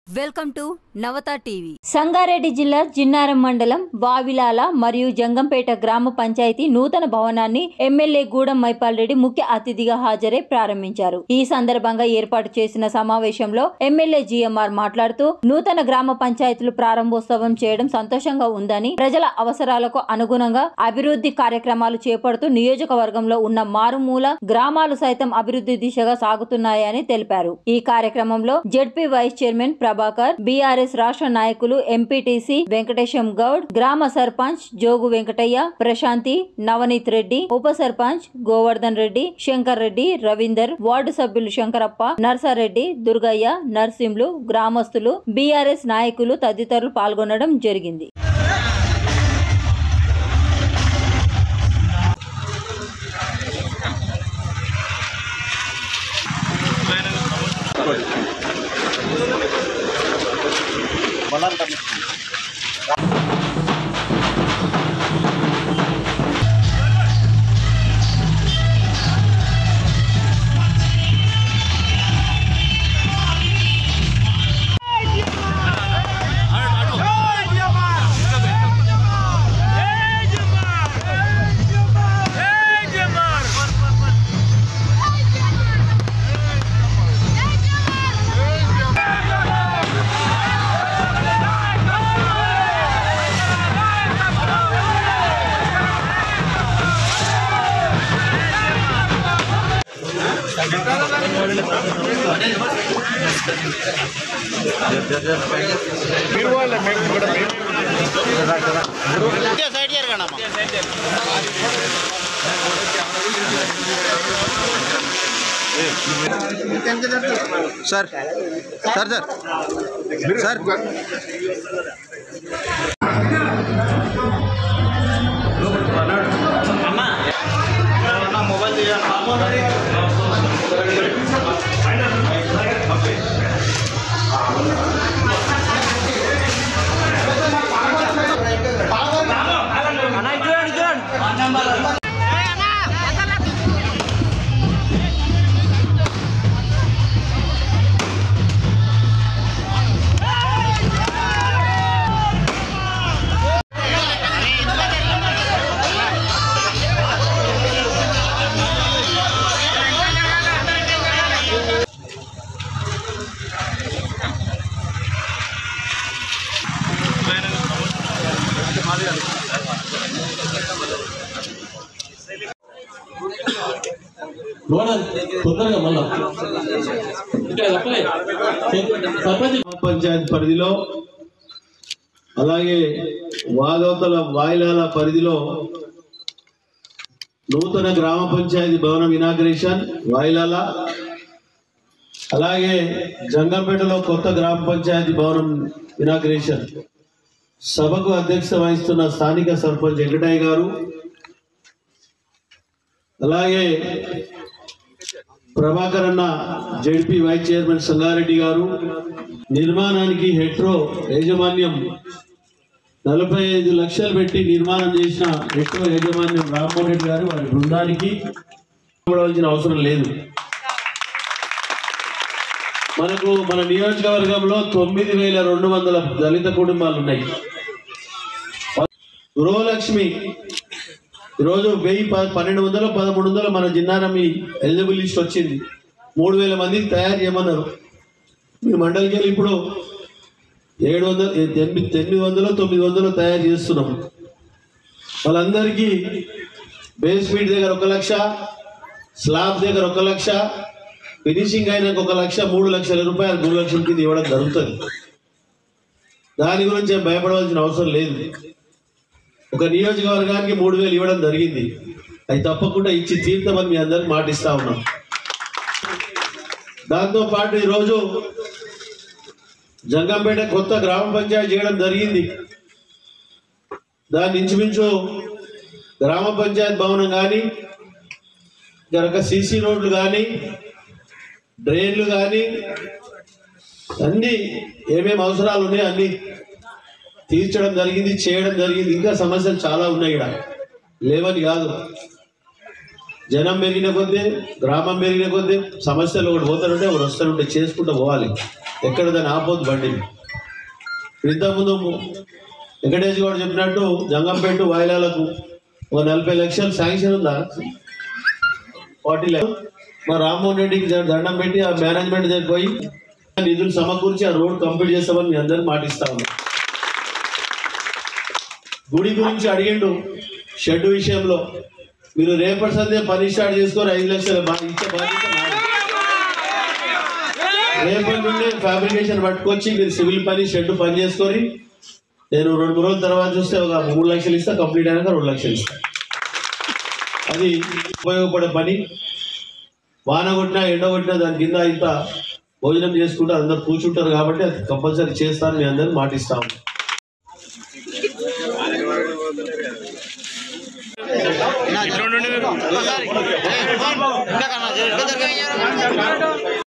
Welcome to Navata TV Sangareddy జిల్లా జిన్నారం మండలం వావిలాల మరియు జంగంపేట గ్రామ పంచాయతీ నూతన భవనాన్ని ఎమ్మెల్యే గూడెం మైపాల్ రెడ్డి ముఖ్య అతిథిగా హాజరై ప్రారంభించారు ఈ సందర్భంగా ఏర్పాటు చేసిన సమావేశంలో ఎమ్మెల్యే జిఎంఆర్ మాట్లాడుతూ నూతన గ్రామ పంచాయతీలు ప్రారంభోత్సవం చేయడం సంతోషంగా ఉందని ప్రజల అవసరాలకు అనుగుణంగా అభివృద్ధి కార్యక్రమాలు చేపడుతూ నియోజకవర్గంలో ఉన్న మారుమూల గ్రామాలు సైతం అభివృద్ధి దిశగా సాగుతున్నాయని తెలిపారు ఈ కార్యక్రమంలో ZP vice chairman Prabhakar BRS రాష్ట్ర నాయకులు ఎంపీటీసీ వెంకటేశం గౌడ్ గ్రామ సర్పంచ్ జోగు వెంకటయ్య ప్రశాంతి నవనీత్ రెడ్డి ఉప సర్పంచ్ గోవర్ధన్ రెడ్డి శంకర్ రెడ్డి రవీందర్ వార్డు సభ్యులు శంకరప్ప నర్సారెడ్డి దుర్గయ్య నర్సింహులు గ్రామస్తులు బీఆర్ఎస్ నాయకులు తదితరులు పాల్గొనడం జరిగింది సైడ్ జరగండి sir sir sir sir mobile తీయండి లోనల్ తొందరగా మళ్ళా ఇక్కడ చెప్పలే సర్పంచ్ గ్రామ పంచాయత్ పరిధిలో అలాగే వాగవతల వాయిలాల పరిధిలో నూతన గ్రామ పంచాయతీ భవనం ఇనాగ్రేషన్ వాయిలాల అలాగే జంగంపేటలో కొత్త గ్రామ పంచాయతీ భవనం ఇనాగ్రేషన్ సభకు అధ్యక్షత వహిస్తున్న స్థానిక సర్పంచ్ వెంకటయ్య గారు అలాగే ప్రభాకర్ అన్న జడ్పీ వైస్ చైర్మన్ సంగారెడ్డి గారు నిర్మాణానికి హెట్రో యాజమాన్యం నలభై ఐదు లక్షలు పెట్టి నిర్మాణం చేసిన హెట్రో యాజమాన్యం రామ్మోహన్ రెడ్డి గారు వారి బృందానికి ఇవ్వవలసిన అవసరం లేదు మనకు మన నియోజకవర్గంలో తొమ్మిది వేల రెండు వందల దళిత కుటుంబాలు ఉన్నాయి గృహలక్ష్మి ఈరోజు వెయ్యి ప- పన్నెండు వందలు పదమూడు వందలు మన జిన్నారమి ఎలిజిబుల్ లిస్ట్ వచ్చింది మూడు వేల మందికి తయారు చేయమన్నారు మీ మండలికి వెళ్ళి ఇప్పుడు ఏడు వందల ఎనిమిది ఎనిమిది వందలు తొమ్మిది వందలు తయారు చేస్తున్నాం వాళ్ళందరికీ బేస్మెంట్ దగ్గర ఒక లక్ష స్లాబ్ దగ్గర ఒక లక్ష ఫినిషింగ్ అయినాక ఒక లక్ష మూడు లక్షల రూపాయలు మూడు లక్షల కింద ఇవ్వడం జరుగుతుంది దాని గురించి ఏం భయపడవలసిన అవసరం లేదు ఒక నియోజకవర్గానికి మూడు వేలు ఇవ్వడం జరిగింది అది తప్పకుండా ఇచ్చి తీర్థమని మీ అందరికి మాటిస్తా ఉన్నాం దాంతో పాటు ఈరోజు జంగంపేట కొత్త గ్రామ పంచాయతీ చేయడం జరిగింది దాని ఇంచుమించు గ్రామ పంచాయత్ భవనం కానీ జరగ సీసీ రోడ్లు కానీ డ్రైన్లు కానీ అన్నీ ఏమేమి అవసరాలు ఉన్నాయో అన్నీ తీర్చడం జరిగింది చేయడం జరిగింది ఇంకా సమస్యలు చాలా ఉన్నాయి ఇక్కడ లేవని కాదు జనం పెరిగిన కొద్దీ గ్రామం పెరిగిన కొద్దీ సమస్యలు ఒకటి పోతారుంటే ఒకటి వస్తారుంటే చేసుకుంటూ పోవాలి ఎక్కడ దాన్ని ఆపోద్దు బండిని ఇప్పుడు ఇంతకుముందు వెంకటేష్ గారు చెప్పినట్టు జంగంపేట వాయిలాలకు ఒక నలభై లక్షలు శాంక్షన్ ఉందా ఫార్టీ ల్యాక్ మా రామ్మోహన్ రెడ్డికి ద- దండం పెట్టి ఆ మేనేజ్మెంట్ దగ్గర పోయి నిధులు సమకూర్చి ఆ రోడ్ కంప్లీట్ చేస్తామని మీ అందరిని మాటిస్తా ఉన్నాం గుడి గురించి అడిగిండు షెడ్ విషయంలో మీరు రేపటి సందే పని స్టార్ట్ చేసుకొని ఐదు లక్షలు బా- ఇచ్చే బాధ్యత నాది. రేపటి నుండి ఫ్యాబ్రికేషన్ పట్టుకొచ్చి మీరు సివిల్ పని షెడ్ పని చేసుకొని నేను రెండు మూడు రోజుల తర్వాత చూస్తే ఒక మూడు లక్షలు ఇస్తా కంప్లీట్ అయినాక రెండు లక్షలు ఇస్తా అది ఉపయోగపడే పని వాన కొట్టినా ఎండ కొట్టినా దాని కింద ఇంత భోజనం చేసుకుంటే అందరు కూర్చుంటారు కాబట్టి అది కంపల్సరీ చేస్తాను మీ అందరిని మాటిస్తాము ఇట్లా ఉండండి మీరు. ఒకసారి. ఏ, ఫోన్. ఇంకా కన్నా, ఇట్లా జరగయ్యారు.